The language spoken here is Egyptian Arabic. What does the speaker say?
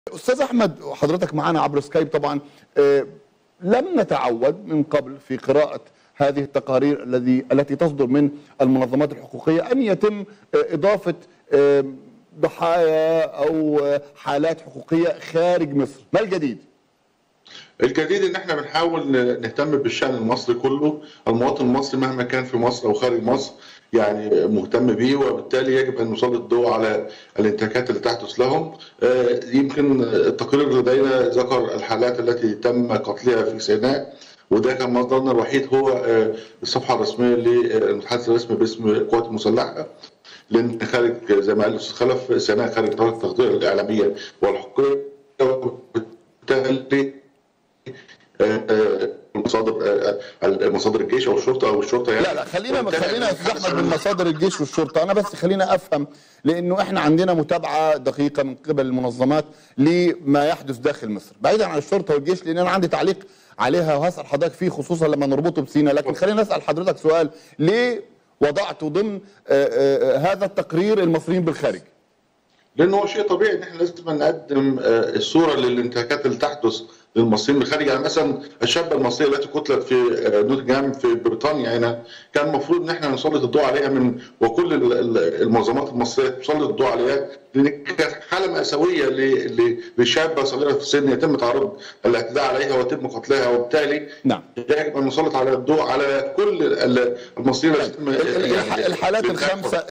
استاذ احمد حضرتك معنا عبر سكايب طبعا آه، لم نتعود من قبل في قراءه هذه التقارير الذي التي تصدر من المنظمات الحقوقيه ان يتم آه، اضافه آه، ضحايا او آه، حالات حقوقيه خارج مصر ما الجديد الجديد ان احنا بنحاول نهتم بالشان المصري كله المواطن المصري مهما كان في مصر او خارج مصر يعني مهتم به وبالتالي يجب ان نسلط الضوء على الانتهاكات اللي تحدث لهم آه، يمكن التقرير لدينا ذكر الحالات التي تم قتلها في سيناء وده كان مصدرنا الوحيد هو آه، الصفحه الرسميه للمتحدث الرسمي باسم القوات المسلحه لان خارج زي ما قال الاستاذ خلف سيناء خارج نطاق التغطيه الاعلاميه والحقوقيه وبالتالي مصادر مصادر الجيش او الشرطه او الشرطه يعني لا لا خلينا وبالتالي خلينا يا استاذ نتحدث احمد عن- من مصادر الجيش والشرطه انا بس خلينا افهم لانه احنا عندنا متابعه دقيقه من قبل المنظمات لما يحدث داخل مصر بعيدا عن الشرطه والجيش لان انا عندي تعليق عليها وهسال حضرتك فيه خصوصا لما نربطه بسينا لكن خلينا نسال حضرتك سؤال ليه وضعت ضمن آه، آه، هذا التقرير المصريين بالخارج لانه هو شيء طبيعي ان احنا لازم نقدم آه، الصوره للانتهاكات اللي تحدث للمصريين بالخارج يعني مثلا الشابه المصريه التي قتلت في آه، نوتنجهام في بريطانيا هنا كان المفروض ان احنا نسلط الضوء عليها من وكل ال- ال- المنظمات المصريه تسلط الضوء عليها لان كانت حاله ماساويه ل- ل- لشابه صغيره في السن يتم تعرض الاعتداء عليها ويتم قتلها وبالتالي نعم يجب ان نسلط على الضوء على كل ال- المصريين التي يتم ال- ال- يعني الحالات الإنتهاك الخمسه